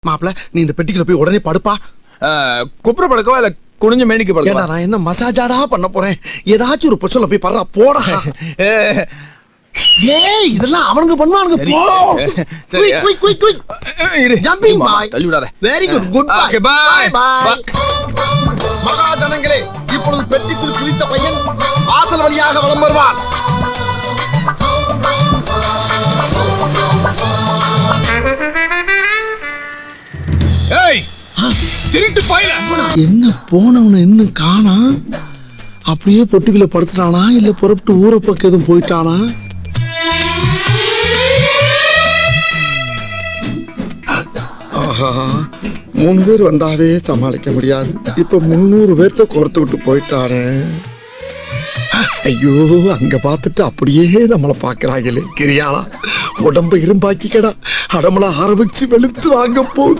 மாப்பிள நீ இந்த பெட்டிக்குள்ள போய் உடனே படுப்பா குப்புற படுக்கவா இல்ல குனிஞ்ச மேனிக்கு ஏடா படுக்கவா நான் என்ன மசாஜாடா பண்ண போறேன் ஏதாச்சும் ஒரு பொச்சல போய் படுறா போடா ஏ, ஏய் இதெல்லாம் அவனுங்க பண்ணுவானுங்க சரி. போ சரி. குயிக் குயிக் குயிக் குயிக் இரு. Jumping மாமா, boy. தள்ளி விடாத very good good Okay, bye bye. Bye மகாஜனங்களே இப்பொழுது பெட்டிக்குள் குதித்த பையன் வாசல் வழியாக வலம் வருவான் ஏய் திருட்டு பாயில என்ன போனவன இன்னும் காணா அப்படியே பொட்டிக்குள்ள படுத்துட்டானா இல்ல புறப்பட்டு ஊரை பக்கம் எதுவும் போயிட்டானா ஆஹா மூணு பேர் வந்தாவே சமாளிக்க முடியாது இப்ப முன்னூறு பேர்த்த கோர்த்து விட்டு போயிட்டானே ஐயோ அங்க பார்த்துட்டு அப்படியே நம்மள பாக்குறாங்களே கிரியாளா உடம்ப இரும்பாக்கிக்கடா அடமல ஆரம்பிச்சு வெளுத்து வாங்க போகுது